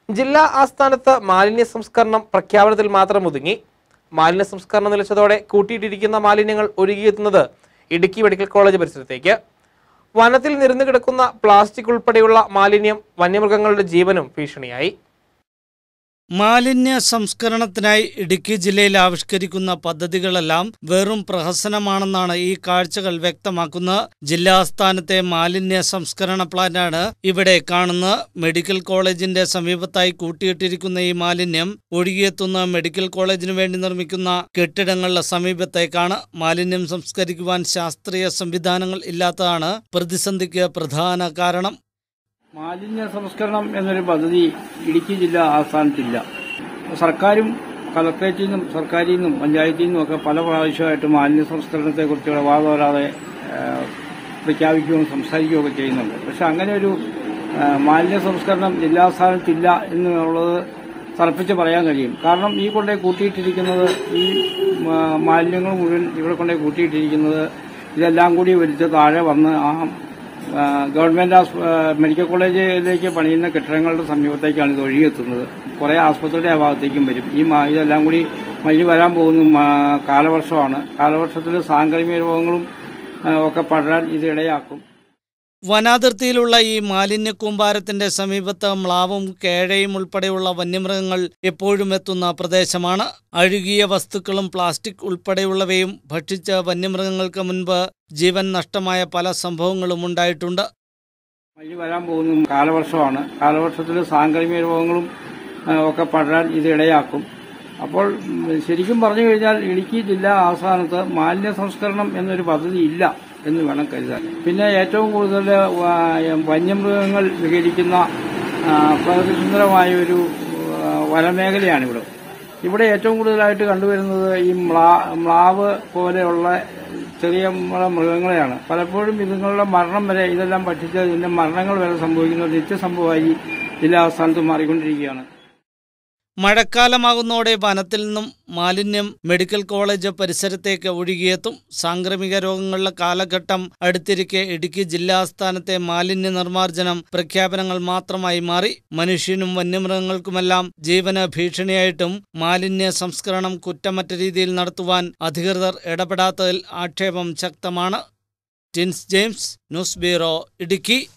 ജില്ലാ ആസ്ഥാനത്ത് മാലിന്യ സംസ്കരണം പ്രഖ്യാപനത്തിൽ മാത്രം ഒതുങ്ങി മാലിന്യ സംസ്കരണം നിലച്ചതോടെ കൂട്ടിയിട്ടിരിക്കുന്ന മാലിന്യങ്ങൾ ഒഴുകിയെത്തുന്നത് ഇടുക്കി മെഡിക്കൽ കോളേജ് പരിസരത്തേക്ക് വനത്തിൽ നിരന്നു കിടക്കുന്ന പ്ലാസ്റ്റിക് ഉൾപ്പെടെയുള്ള മാലിന്യം വന്യമൃഗങ്ങളുടെ ജീവനും ഭീഷണിയായി മാലിന്യ സംസ്കരണത്തിനായി ഇടുക്കി ജില്ലയിൽ ആവിഷ്കരിക്കുന്ന പദ്ധതികളെല്ലാം വെറും പ്രഹസനമാണെന്നാണ് ഈ കാഴ്ചകൾ വ്യക്തമാക്കുന്നത് ജില്ലാസ്ഥാനത്തെ മാലിന്യ സംസ്കരണ പ്ലാന്റാണ് ഇവിടെ കാണുന്നത് മെഡിക്കൽ കോളേജിന്റെ സമീപത്തായി കൂട്ടിയിട്ടിരിക്കുന്ന ഈ മാലിന്യം ഒഴുകിയെത്തുന്ന മെഡിക്കൽ കോളേജിനു വേണ്ടി നിർമ്മിക്കുന്ന കെട്ടിടങ്ങളുടെ സമീപത്തേക്കാണ് മാലിന്യം സംസ്കരിക്കുവാൻ ശാസ്ത്രീയ സംവിധാനങ്ങൾ ഇല്ലാത്തതാണ് പ്രതിസന്ധിക്ക് പ്രധാന കാരണം മാലിന്യ സംസ്കരണം എന്നൊരു പദ്ധതി ഇടുക്കി ജില്ല ആസ്ഥാനത്തില്ല സർക്കാരും കളക്ടറേറ്റിൽ നിന്നും സർക്കാരിൽ നിന്നും പഞ്ചായത്തിൽ നിന്നും ഒക്കെ പല പ്രാവശ്യമായിട്ട് മാലിന്യ സംസ്കരണത്തെക്കുറിച്ച് വാദവരാതെ പ്രഖ്യാപിക്കുകയും സംസാരിക്കുകയും ഒക്കെ ചെയ്യുന്നുണ്ട് പക്ഷെ അങ്ങനെ ഒരു ആ, മാലിന്യ സംസ്കരണം ജില്ലാസ്ഥാനത്തില്ല എന്നുള്ളത് തറപ്പിച്ച് പറയാൻ കഴിയും കാരണം ഈ കൊണ്ടേ കൂട്ടിയിട്ടിരിക്കുന്നത് ഈ ആ, മാലിന്യങ്ങൾ മുഴുവൻ ഇവിടെ കൊണ്ടേ കൂട്ടിയിട്ടിരിക്കുന്നത് ഇതെല്ലാം കൂടി വലിച്ച് താഴെ വന്ന് ആ ആ, ഗവൺമെന്റ് ആസ്- ആ, മെഡിക്കൽ കോളേജിലേക്ക് പണിയുന്ന കെട്ടിടങ്ങളുടെ സമീപത്തേക്കാണ് ഇത് ഒഴുകിയെത്തുന്നത് കുറെ ആസ്പത്രിയുടെ ആ ഭാഗത്തേക്കും വരും ഈ മാ- ഇതെല്ലാം കൂടി മഴ വരാൻ പോകുന്ന മാ- കാലവർഷമാണ് കാലവർഷത്തിൽ സാംക്രമിക രോഗങ്ങളും ആ, ഒക്കെ പടരാൻ ഇത് ഇടയാക്കും വനാതിർത്തിയിലുള്ള ഈ മാലിന്യ കൂമ്പാരത്തിന്റെ സമീപത്ത് മ്ലാവും കേഴയും ഉൾപ്പെടെയുള്ള വന്യമൃഗങ്ങൾ എപ്പോഴും എത്തുന്ന പ്രദേശമാണ് അഴുകിയ വസ്തുക്കളും പ്ലാസ്റ്റിക് ഉൾപ്പെടെയുള്ളവയും ഭക്ഷിച്ച വന്യമൃഗങ്ങൾക്ക് മുൻപ് ജീവൻ നഷ്ടമായ പല സംഭവങ്ങളും ഉണ്ടായിട്ടുണ്ട് മഴ വരാൻ പോകുന്ന കാലവർഷമാണ് കാലവർഷത്തിൽ സാംക്രമിക രോഗങ്ങളും ആ, ഒക്കെ പടരാൻ ഇത് ഇടയാക്കും അപ്പോൾ ഉം, ശരിക്കും പറഞ്ഞു കഴിഞ്ഞാൽ ഇടുക്കി ജില്ലാ ആസ്ഥാനത്ത് മാലിന്യ സംസ്കരണം എന്നൊരു പദ്ധതി ഇല്ല എന്ന് വേണം കരുതാൻ പിന്നെ ഏറ്റവും കൂടുതൽ വ- വന്യമൃഗങ്ങൾ വിഹരിക്കുന്ന ആ, പ്രകൃതിസുന്ദരമായ ഒരു ആ, വനമേഖലയാണ് ഇവിടെ ഇവിടെ ഏറ്റവും കൂടുതലായിട്ട് കണ്ടുവരുന്നത് ഈ മ്ലാ മ്ലാവ് പോലെയുള്ള ചെറിയ മൃ- മൃഗങ്ങളെയാണ് പലപ്പോഴും ഇതുങ്ങളുടെ മരണം വരെ ഇതെല്ലാം ഭക്ഷിച്ച് ഇതിന്റെ മരണങ്ങൾ വരെ സംഭവിക്കുന്നത് നിത്യസംഭവമായി ജില്ലാ ആസ്ഥാനത്ത് മാറിക്കൊണ്ടിരിക്കുകയാണ് മഴക്കാലമാകുന്നതോടെ വനത്തിൽ നിന്നും മാലിന്യം മെഡിക്കൽ കോളേജ് പരിസരത്തേക്ക് ഒഴുകിയെത്തും സാംക്രമിക രോഗങ്ങളുടെ കാലഘട്ടം അടുത്തിരിക്കെ ഇടുക്കി ജില്ലാസ്ഥാനത്തെ മാലിന്യ നിർമ്മാർജ്ജനം പ്രഖ്യാപനങ്ങൾ മാത്രമായി മാറി മനുഷ്യനും വന്യമൃഗങ്ങൾക്കുമെല്ലാം ജീവന് ഭീഷണിയായിട്ടും മാലിന്യ സംസ്കരണം കുറ്റമറ്റ രീതിയിൽ നടത്തുവാൻ അധികൃതർ ഇടപെടാത്തതിൽ ആക്ഷേപം ശക്തമാണ് Tins James news bureau Idukki